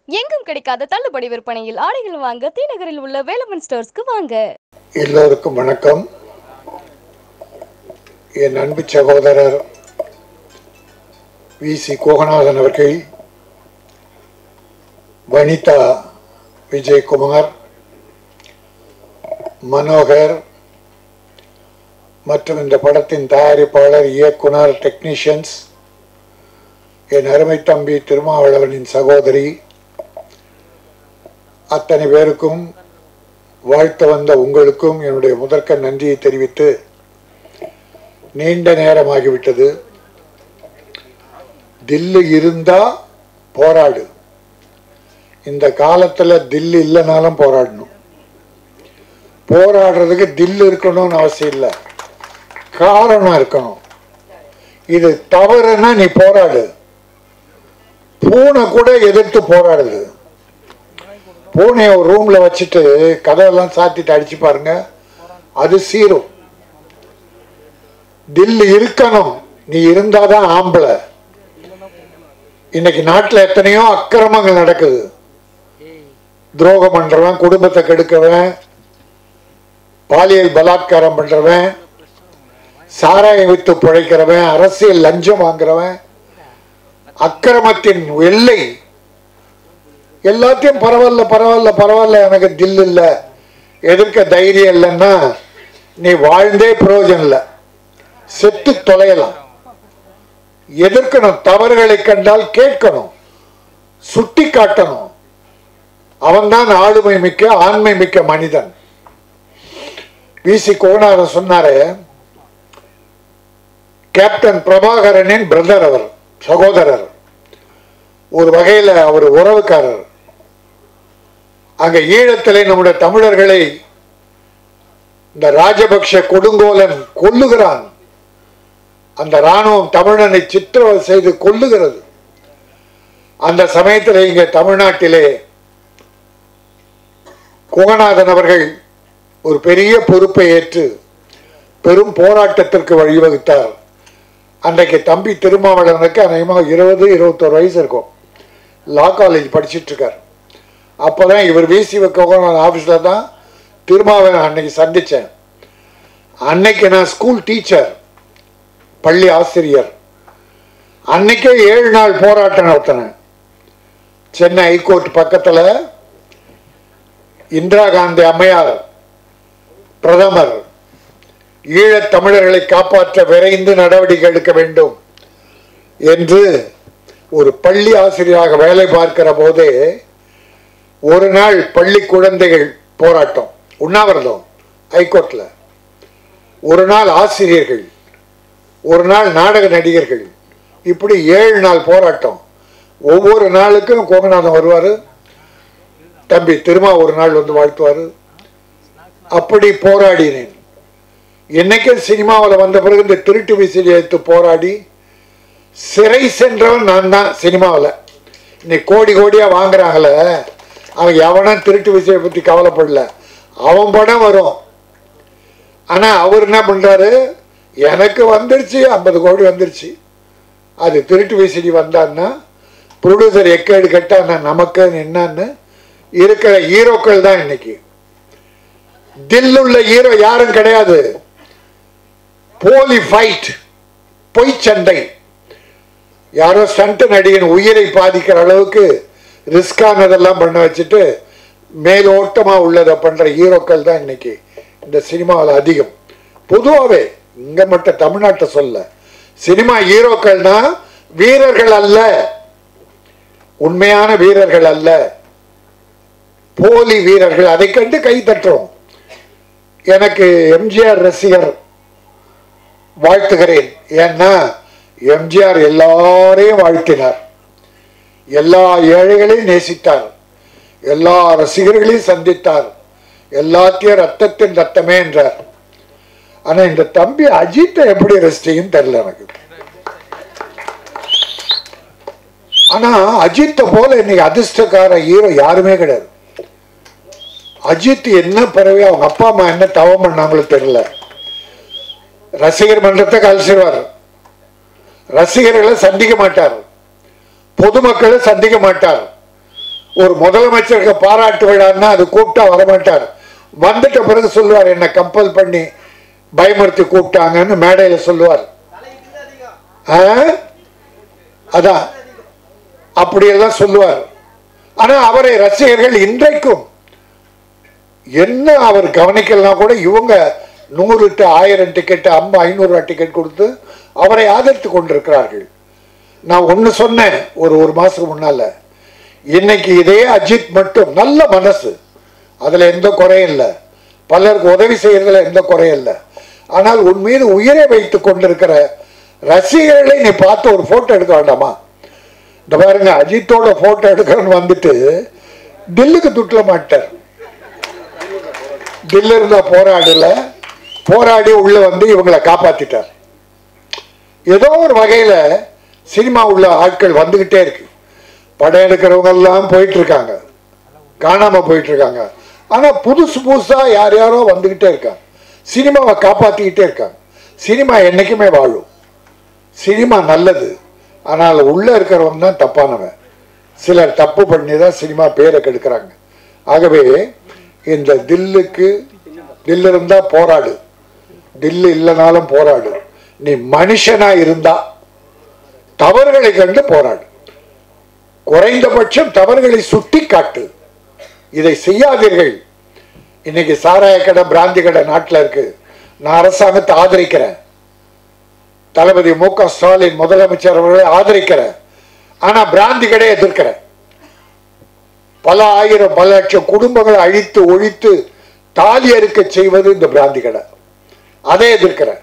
எங்கும் கிடைக்காத தள்ளுபடி விற்பனையில் ஆடைகள் வாங்க தீநகரில் உள்ள வேலவன் ஸ்டோர்ஸ்க்கு வாங்க எல்லோருக்கும் வணக்கம் என் அன்பு சகோதரர் வி சி கோகநாதன் அவர்கள் வனிதா விஜயகுமார் மனோகர் மற்றும் இந்த படத்தின் தயாரிப்பாளர் இயக்குனர் டெக்னீஷியன்ஸ் என் அருமை தம்பி திருமாவளவனின் சகோதரி அத்தனை பேருக்கும் வாழ்த்து வந்த உங்களுக்கும் என்னுடைய முதற்க நன்றியை தெரிவித்து நீண்ட நேரமாகிவிட்டது தில்லு இருந்தா போராடு இந்த காலத்துல தில்லு இல்லைனாலும் போராடணும் போராடுறதுக்கு தில்லு இருக்கணும்னு அவசியம் இல்லை காரணம் இருக்கணும் இது தவறுன்னா நீ போராடு பூனை கூட எதிர்த்து போராடுது பூனையை ஒரு ரூம்ல வச்சுட்டு கதவெல்லாம் சாத்திட்டு அடிச்சு பாருங்க அது சீரும் தில்லு இருக்கணும் நீ இருந்தாதான் ஆம்பளை இன்னைக்கு நாட்டுல எத்தனையோ அக்கிரமங்கள் நடக்குது துரோகம் பண்றவன் குடும்பத்தை கெடுக்கவன் பாலியல் பலாத்காரம் பண்றவன் சாராயம் வித்து பிழைக்கிறவன் அரசியல் லஞ்சம் வாங்குறவன் அக்கிரமத்தின் எல்லை எல்லாத்தையும் பரவாயில்ல பரவாயில்ல பரவாயில்ல எனக்கு தில் இல்ல எதிர்க்க தைரியம் இல்லைன்னா நீ வாழ்ந்தே பிரயோஜனம் இல்லை செத்து தொலையலாம் எதிர்க்கணும் தவறுகளை கண்டால் கேட்கணும் சுட்டி காட்டணும் அவன்தான் ஆளுமை மிக்க ஆண்மை மிக்க மனிதன் விசி கோனாரன் சொன்னாரு கேப்டன் பிரபாகரனின் பிரதர் அவர் சகோதரர் ஒரு வகையில் அவர் உறவுக்காரர் அங்க ஈழத்திலே நம்முடைய தமிழர்களை இந்த ராஜபக்ஷ கொடுங்கோலன் கொல்லுகிறான் அந்த ராணுவம் தமிழனை சித்திரவதை செய்து கொல்லுகிறது அந்த சமயத்தில் இங்க தமிழ்நாட்டிலே குகநாதன் அவர்கள் ஒரு பெரிய பொறுப்பை ஏற்று பெரும் போராட்டத்திற்கு வழிவகுத்தார் அன்றைக்கு தம்பி திருமாவளவனுக்கு அநேகமாக இருபது இருபத்தோரு வயசு இருக்கும் லா காலேஜ் படிச்சுட்டு இருக்கார் அப்போதான் இவர் விசி கோகநாதன் ஆஃபீஸில் தான் திருமாவளவன் அன்னைக்கு சந்தித்தேன் அன்னைக்கு நான் ஸ்கூல் டீச்சர் பள்ளி ஆசிரியர் அன்னைக்கே ஏழு நாள் போராட்டம் நடத்தினேன் சென்னை ஹைகோர்ட் பக்கத்தில் இந்திரா காந்தி அம்மையார் பிரதமர் ஈழத் தமிழர்களை காப்பாற்ற விரைந்து நடவடிக்கை எடுக்க வேண்டும் என்று ஒரு பள்ளி ஆசிரியராக வேலை பார்க்கிற போதே ஒரு நாள் பள்ளி குழந்தைகள் போராட்டம் உண்ணாவிரதம் ஹைகோர்ட்ல ஒரு நாள் ஆசிரியர்கள் ஒரு நாள் நாடக நடிகர்கள் இப்படி ஏழு நாள் போராட்டம் ஒவ்வொரு நாளுக்கும் கோகநாதன் வருவார் தம்பி திருமா ஒரு நாள் வந்து வாழ்த்துவார் அப்படி போராடினேன் என்னைக்கும் சினிமாவில் வந்த பிறகு இந்த திருட்டு விசிறி எடுத்து போராடி சிறை சென்றவன் நான் தான் சினிமாவில் இன்னைக்கு கோடி கோடியாக வாங்குறாங்களே அவன் எவனும் திருட்டு விசிறியை பற்றி கவலைப்படல அவன் படம் வரும் ஆனால் அவர் என்ன பண்ணுறாரு எனக்கு வந்துருச்சு ஐம்பது கோடி வந்துருச்சு அது திருட்டு விசிறி வந்தான்னா ப்ரொடியூசர் எக்கேடு கேட்டால் நமக்கு என்னன்னு இருக்கிற ஹீரோக்கள் தான் இன்னைக்கு தில்லுள்ள ஹீரோ யாரும் கிடையாது போலி ஃபைட் பொய் சண்டை யாரோ ஸ்டண்ட் நடிகன் உயிரை பாதிக்கிற அளவுக்கு ரிஸ்கானதெல்லாம் பண்ண வச்சுட்டு மேலோட்டமாக உள்ளதை பண்ணுற ஹீரோக்கள் தான் இன்னைக்கு இந்த சினிமாவில் அதிகம் பொதுவாகவே இங்கே மட்டும் தமிழ்நாட்டை சொல்ல சினிமா ஹீரோக்கள்னா வீரர்கள் அல்ல உண்மையான வீரர்கள் அல்ல போலி வீரர்கள் அதை கண்டு கை தட்டுறோம் எனக்கு எம்ஜிஆர் ரசிகர் வாழ்த்துகிறேன் ஏன்னா எம்ஜிஆர் எல்லாரையும் வாழ்த்தினார் எல்லா ஏழைகளையும் நேசித்தார் எல்லா ரசிகர்களையும் சந்தித்தார் எல்லாத்தையும் ரத்தத்தின் ரத்தமே என்றார் ஆனா இந்த தம்பி அஜித்தை எப்படி ரசிச்சீங்கன்னு தெரியல எனக்கு ஆனா அஜித்தை போல இன்னைக்கு அதிர்ஷ்டக்கார ஹீரோ யாருமே கிடையாது அஜித் என்ன பிறவி அவங்க அப்பா அம்மா என்ன தவம் பண்ணாங்களோ தெரியல ரசிகர் மன்றத்தை கழிச்சிருவார் ரசிகர்களை சந்திக்க மாட்டார் பொதுமக்களை சந்திக்க மாட்டார் ஒரு முதலமைச்சருக்கு பாராட்டு விழான்னா அது கூப்பிட்டா வரமாட்டார் வந்துட்ட பிறகு சொல்லுவார் என்ன கம்பல் பண்ணி பயமுறுத்தி கூப்பிட்டாங்கன்னு மேடையில் சொல்லுவார் ஆ? அதான் அப்படியெல்லாம் சொல்லுவார் ஆனா அவரை ரசிகர்கள் இன்றைக்கும் என்ன அவர் கவனிக்கலாம் கூட இவங்க நூறு டு ஆயிரம் டிக்கெட் ஐம்பது ஐநூறு ரூபா டிக்கெட் கொடுத்து அவரை ஆதரித்து கொண்டிருக்கிறார்கள் நான் ஒன்று சொன்னேன் ஒரு ஒரு மாசத்துக்கு முன்னால இன்னைக்கு இதே அஜித் மட்டும் நல்ல மனசு அதுல எந்த குறையும் இல்லை பலருக்கு உதவி செய்யறதுல எந்த குறையும் இல்லை ஆனால் உன் மீது உயிரை வைத்துக் கொண்டிருக்கிற ரசிகர்களை நீ பார்த்து ஒரு போட்டோ எடுக்க வேண்டாமா இந்த பாருங்க அஜித்தோட போட்டோ எடுக்கிறேன்னு வந்துட்டு டில்லுக்கு துட்டல மாட்டார் டில்லு இருந்தா போராடல போராடி உள்ள வந்து இவங்களை காப்பாத்திட்டார் ஏதோ ஒரு வகையில சினிமா உள்ள ஆட்கள் வந்துகிட்டே இருக்கு படம் எடுக்கிறவங்க எல்லாம் போயிட்டு இருக்காங்க காணாம போயிட்டு இருக்காங்க ஆனா புதுசு புதுசா யார் யாரோ வந்துகிட்டே இருக்காங்க சினிமாவை காப்பாத்திக்கிட்டே இருக்காங்க சினிமா என்னைக்குமே வாழும் சினிமா நல்லது ஆனால் உள்ள இருக்கிறவன் தான் தப்பானவன் சிலர் தப்பு பண்ணி தான் சினிமா பேரை கெடுக்கிறாங்க ஆகவே இந்த தில்லுக்கு தில்லு இருந்தா போராடு தில்லு இல்லைனாலும் போராடு நீ மனுஷனா இருந்தா தவறுகளை கண்டு போராடு குறைந்தபட்சம் தவறுகளை சுட்டி காட்டு இதை செய்யாதீர்கள் இன்னைக்கு சாராய கடை பிராந்தி கடை நாட்டில் இருக்கு நான் அரசாங்கத்தை ஆதரிக்கிறேன் தளபதி மு க ஸ்டாலின் முதலமைச்சர் அவர்களை ஆதரிக்கிறேன் ஆனா பிராந்தி கடையை எதிர்க்கிறேன் பல ஆயிரம் பல லட்சம் குடும்பங்களை அழித்து ஒழித்து தாலி அறுக்க செய்வது இந்த பிராந்தி கடை அதை எதிர்க்கிறேன்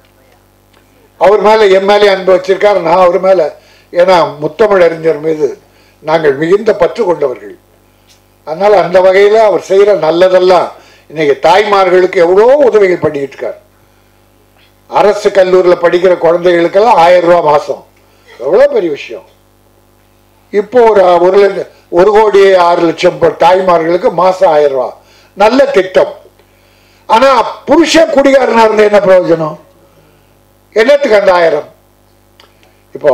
அவர் மேல என் மேலே அன்பு வச்சிருக்காரு நான் அவர் மேல ஏன்னா முத்தமிழ் அறிஞர் மீது நாங்கள் மிகுந்த பற்று கொண்டவர்கள் அதனால அந்த வகையில அவர் செய்யற நல்லதெல்லாம் இன்னைக்கு தாய்மார்களுக்கு எவ்வளோ உதவிகள் பண்ணிக்கிட்டு இருக்கார் அரசு கல்லூரியில் படிக்கிற குழந்தைகளுக்கெல்லாம் ஆயிரம் ரூபாய் மாசம் எவ்வளோ பெரிய விஷயம் இப்போ ஒரு ஒரு லட்சம் ஒரு கோடி ஆறு லட்சம் ப- தாய்மார்களுக்கு மாசம் ஆயிரம் ரூபாய் நல்ல திட்டம் ஆனா புருஷன் குடிகாரனா இருந்த என்ன பிரயோஜனம் என்னத்துக்கு அந்த ஆயிரம் இப்போ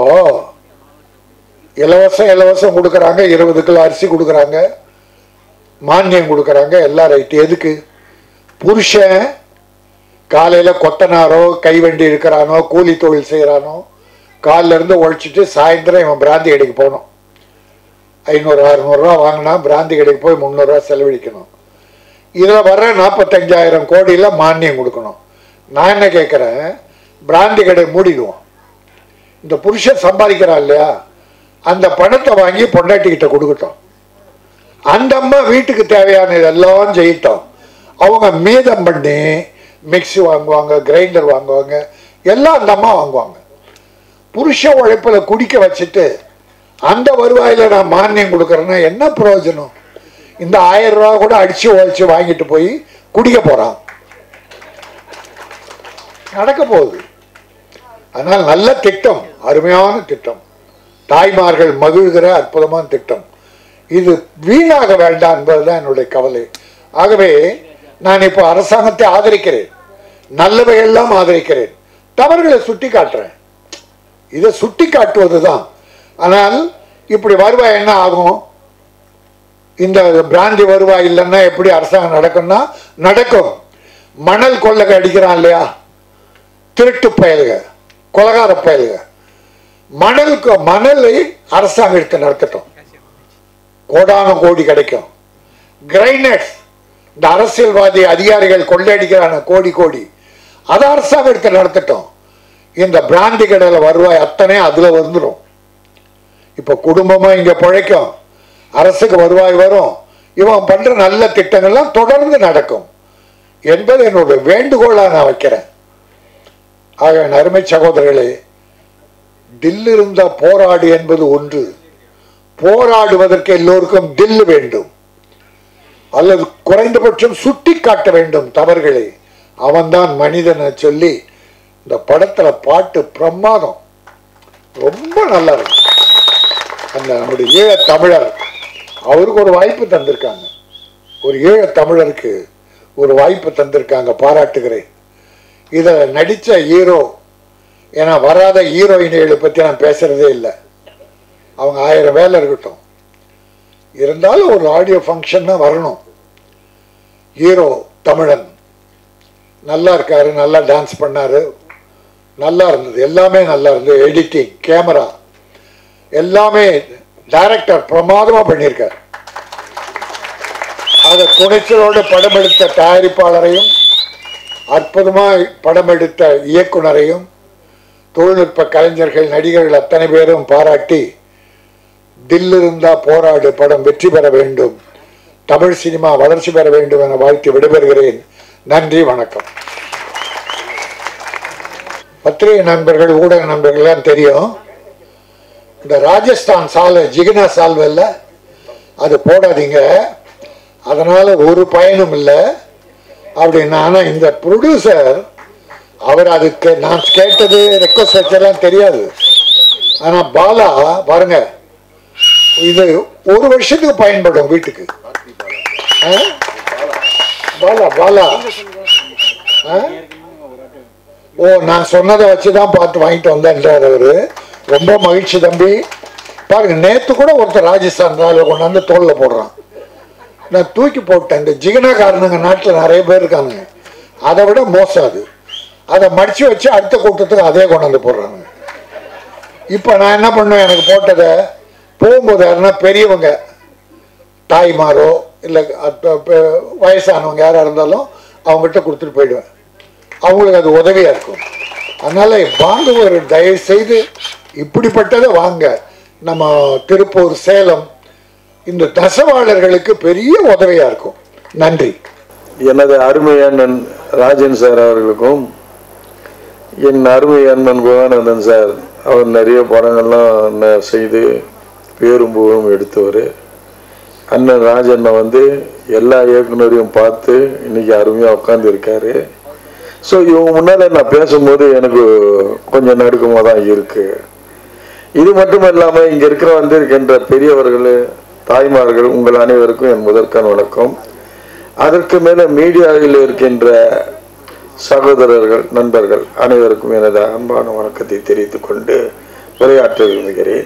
இலவசம் இலவசம் கொடுக்கறாங்க இருபது கிலோ அரிசி கொடுக்கறாங்க மானியம் கொடுக்கறாங்க எல்லாம் ரைட்டு எதுக்கு புருஷன் காலையில கொத்தனாரோ கைவண்டி இருக்கிறானோ கூலி தொழில் செய்யறானோ காலில இருந்து உழைச்சிட்டு சாயந்தரம் இவன் பிராந்தி கடைக்கு போகணும் ஐநூறு அறுநூறுவா வாங்கினா பிராந்தி கடைக்கு போய் முந்நூறுரூவா செலவழிக்கணும் இதில் வர்ற நாற்பத்தஞ்சாயிரம் கோடியில் மானியம் கொடுக்கணும் நான் என்ன கேட்குறேன் பிராந்தி கடை மூடிடுவோம் இந்த புருஷன் சம்பாதிக்கிறான் இல்லையா அந்த பணத்தை வாங்கி பொண்டாட்டிக்கிட்ட கொடுக்கட்டும் அந்த அம்மா வீட்டுக்கு தேவையான இதெல்லாம் செய்யட்டும் அவங்க மீதம் பண்ணி மிக்ஸி வாங்குவாங்க கிரைண்டர் வாங்குவாங்க எல்லாம் அந்த அம்மா வாங்குவாங்க புருஷ உழைப்புல குடிக்க வச்சுட்டு அந்த வருவாயில நான் மானியம் கொடுக்கறேன்னா என்ன பிரயோஜனம் இந்த ஆயிரம் ரூபா கூட அடிச்சு உழைச்சு வாங்கிட்டு போய் குடிக்க போறான் நடக்க போகுது அதனால் நல்ல திட்டம் அருமையான திட்டம் தாய்மார்கள் மகிழ்கிற அற்புதமான திட்டம் இது வீணாக வேண்டாம் என்பதுதான் என்னுடைய கவலை ஆகவே நான் இப்போ அரசாங்கத்தை ஆதரிக்கிறேன் நல்லவையெல்லாம் ஆதரிக்கிறேன் தவறுகளை சுட்டி காட்டுறேன் இதை சுட்டி காட்டுவதுதான் ஆனால் இப்படி வருவாய் என்ன ஆகும் இந்த பிராந்தி வருவாய் இல்லைன்னா எப்படி அரசாங்கம் நடக்கும்னா நடக்கும் மணல் கொள்ளை அடிக்கிறான் இல்லையா திருட்டு பயலுக கொலகார பயலுக மணலுக்கு மணலை அரசாங்கம் எடுத்து நடத்தட்டும் கோடான கோடி கிடைக்கும் கிரைனட்ஸ் இந்த அரசியல்வாதி அதிகாரிகள் கொள்ளையடிக்கிறான கோடி கோடி அதை அரசாங்கம் எடுத்து நடத்தட்டும் இந்த பிராந்தி கடையில வருவாய் அத்தனை அதுல வந்துடும் இப்ப குடும்பமா இங்க பிழைக்கும் அரசுக்கு வருவாய் வரும் இவன் பண்ற நல்ல திட்டங்கள்லாம் தொடர்ந்து நடக்கும் என்பது என்னுடைய வேண்டுகோளா நான் வைக்கிறேன் ஆக என் அருமை சகோதரர்களே தில் இருந்த போராடு என்பது ஒன்று போராடுவதற்கு எல்லோருக்கும் தில் வேண்டும் அல்லது குறைந்தபட்சம் சுட்டி காட்ட வேண்டும் தவறுகளை அவன்தான் மனிதனை சொல்லி இந்த படத்துல பாட்டு பிரமாதம் ரொம்ப நல்லா இருக்கு அந்த நம்முடைய ஈழத் தமிழர் அவருக்கு ஒரு வாய்ப்பு தந்திருக்காங்க ஒரு ஈழத் தமிழருக்கு ஒரு வாய்ப்பு தந்திருக்காங்க பாராட்டுகிறேன் இதில் நடித்த ஹீரோ ஏன்னா வராத ஹீரோயினிகளை பற்றி நான் பேசுறதே இல்லை அவங்க ஆயிரம் வேலை இருக்கட்டும் இருந்தாலும் ஒரு ஆடியோ ஃபங்க்ஷன் தான் வரணும் ஹீரோ தமிழன் நல்லா இருக்காரு நல்லா டான்ஸ் பண்ணாரு நல்லா இருந்தது எல்லாமே நல்லா இருந்தது எடிட்டிங் கேமரா எல்லாமே டைரக்டர் பிரமாதமா பண்ணியிருக்கார் அதை துணிச்சலோடு படம் எடுத்த தயாரிப்பாளரையும் அற்புதமாய் படம் எடுத்த இயக்குனரையும் தொழில்நுட்ப கலைஞர்கள் நடிகர்கள் அத்தனை பேரும் பாராட்டி தில் இருந்தா போராடு படம் வெற்றி பெற வேண்டும் தமிழ் சினிமா வளர்ச்சி பெற வேண்டும் என வாழ்த்தி விடைபெறுகிறேன் நன்றி வணக்கம் பத்திரிகை நண்பர்கள் ஊடக நண்பர்கள் எல்லாம் தெரியும் இந்த ராஜஸ்தான் சாலை ஜிகினா சால்வல்ல அது போடாதீங்க அதனால ஒரு பயனும் இல்லை அப்படின்னா ஆனால் இந்த ப்ரொடியூசர் அவர் அதுக்கு நான் கேட்டது ரெக்வஸ்ட் வச்செல்லாம் தெரியாது ஆனால் பாலா பாருங்க இது ஒரு வருஷத்துக்கு பயன்படும் வீட்டுக்கு ஆ? பாலா பாலா ஆ? ஓ நான் சொன்னதை வச்சு தான் பார்த்து வாங்கிட்டு வந்தேன்றார் அவரு ரொம்ப மகிழ்ச்சி தம்பி பாருங்க நேத்து கூட ஒருத்தர் ராஜஸ்தான் ராயில் கொண்டாந்து தோல்ல போடுறான் நான் தூக்கி போட்டேன் இந்த ஜிகனாக்காரனுங்க நாட்டில் நிறைய பேர் இருக்காங்க அதை விட மோசம் அது அதை மடிச்சு வச்சு அடுத்த கூட்டத்துக்கு அதே கொண்டாந்து போடுறாங்க இப்போ நான் என்ன பண்ணுவேன் எனக்கு போட்டதை போகும்போது யாருன்னா பெரியவங்க தாய்மாரோ இல்லை வயசானவங்க யாராக இருந்தாலும் அவங்ககிட்ட கொடுத்துட்டு போயிடுவேன் அவங்களுக்கு அது உதவியாக இருக்கும் அதனால் வாங்குவோர் தயவு செய்து இப்படிப்பட்டதை வாங்க நம்ம திருப்பூர் சேலம் இந்த தசவாளர்களுக்கு பெரிய உதவியாக இருக்கும் நன்றி எனது அருமை அண்ணன் ராஜன் சார் அவர்களுக்கும் என் அருமை அண்ணன் குகானந்தன் சார் அவர் நிறைய படங்கள்லாம் ந- செய்து பேரும் புகழும் எடுத்தவர் அண்ணன் ராஜண்ணை வந்து எல்லா இயக்குனரையும் பார்த்து இன்னைக்கு அருமையாக உட்கார்ந்து இருக்காரு ஸோ இவங்க முன்னால் நான் பேசும்போது எனக்கு கொஞ்சம் நடுக்கமாக தான் இருக்கு இது மட்டும் இல்லாமல் இங்கே இருக்கிற வந்திருக்கின்ற பெரியவர்கள் தாய்மார்கள் உங்கள் அனைவருக்கும் என் முதற்கண் வணக்கம் அதற்கு மேலே மீடியாவில் இருக்கின்ற சகோதரர்கள் நண்பர்கள் அனைவருக்கும் எனது அன்பான வணக்கத்தை தெரிவித்துக் கொண்டு உரையாற்ற விரும்புகிறேன்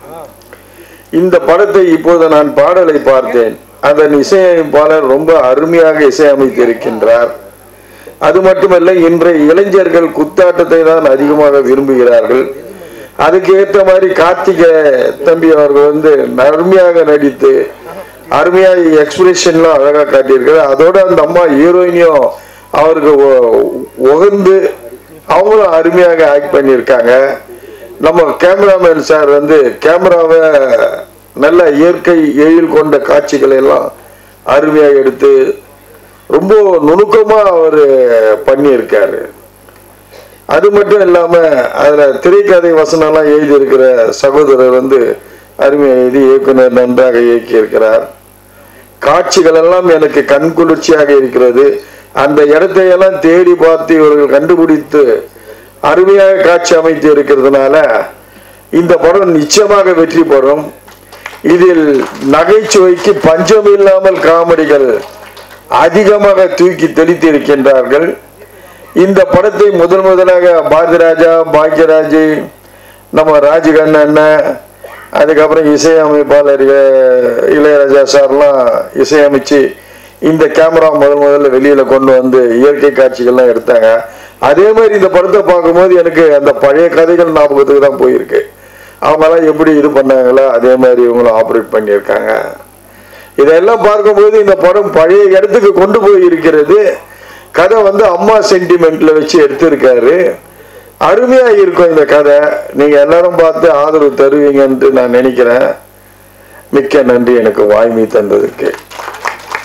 இந்த படத்தை இப்போது நான் பாடலை பார்த்தேன் அதன் இசையமைப்பாளர் ரொம்ப அருமையாக இசையமைத்திருக்கின்றார் அது மட்டுமல்ல இன்றைய இளைஞர்கள் குத்தாட்டத்தை தான் அதிகமாக விரும்புகிறார்கள் அதுக்கு ஏற்ற மாதிரி கார்த்திக தம்பி அவர்கள் வந்து அருமையாக நடித்து அருமையாக எக்ஸ்பிரஷன்லாம் அழகா காட்டியிருக்கிறார் அதோட அந்த அம்மா ஹீரோயினியும் அவருக்கு ஒ- உகந்து அவங்களும் அருமையாக ஆக்ட் பண்ணியிருக்காங்க நம்ம கேமராமேன் சார் வந்து கேமராவை நல்ல இயற்கை எழில் கொண்ட காட்சிகளை எல்லாம் அருமையாக எடுத்து ரொம்ப நுணுக்கமா அவர் பண்ணியிருக்காரு அது மட்டும் இல்லாம அதுல திரைக்கதை வசனம்லாம் எழுதி இருக்கிற சகோதரர் வந்து அருமையை எழுதி இயக்குனர் நன்றாக இயக்கி இருக்கிறார் காட்சிகள் எல்லாம் எனக்கு கண் குளிர்ச்சியாக இருக்கிறது அந்த இடத்தை எல்லாம் தேடி பார்த்து இவர்கள் கண்டுபிடித்து அருமையாக காட்சி அமைத்து இருக்கிறதுனால இந்த படம் நிச்சயமாக வெற்றி பெறும் இதில் நகைச்சுவைக்கு பஞ்சம் இல்லாமல் காமெடிகள் அதிகமாக தூக்கி தெளித்து இருக்கின்றார்கள் இந்த படத்தை முதல் முதலாக பாரதிராஜா பாக்யராஜ் நம்ம ராஜகண்ண அண்ணன் அதுக்கப்புறம் இசையமைப்பாளர் இளைய- இளையராஜா சார்லாம் இசையமைச்சு இந்த கேமரா முதல் முதல்ல வெளியில கொண்டு வந்து இயற்கை காட்சிகள்லாம் எடுத்தாங்க அதே மாதிரி இந்த படத்தை பார்க்கும்போது எனக்கு அந்த பழைய கதைகள் ஞாபகத்துக்கு தான் போயிருக்கு அவங்கெல்லாம் எப்படி இது பண்ணாங்களோ அதே மாதிரி இவங்களும் ஆப்ரேட் பண்ணியிருக்காங்க இதெல்லாம் பார்க்கும்போது இந்த படம் பழைய இடத்துக்கு கொண்டு போய் இருக்கிறது கதை வந்து அம்மா சென்டிமெண்ட்ல வச்சு எடுத்திருக்காரு அருமையா இருக்கும் இந்த கதை நீங்க எல்லாரும் பார்த்து ஆதரவு தருவீங்கன்ட்டு நான் நினைக்கிறேன் மிக்க நன்றி எனக்கு வாய்மை தந்ததுக்கு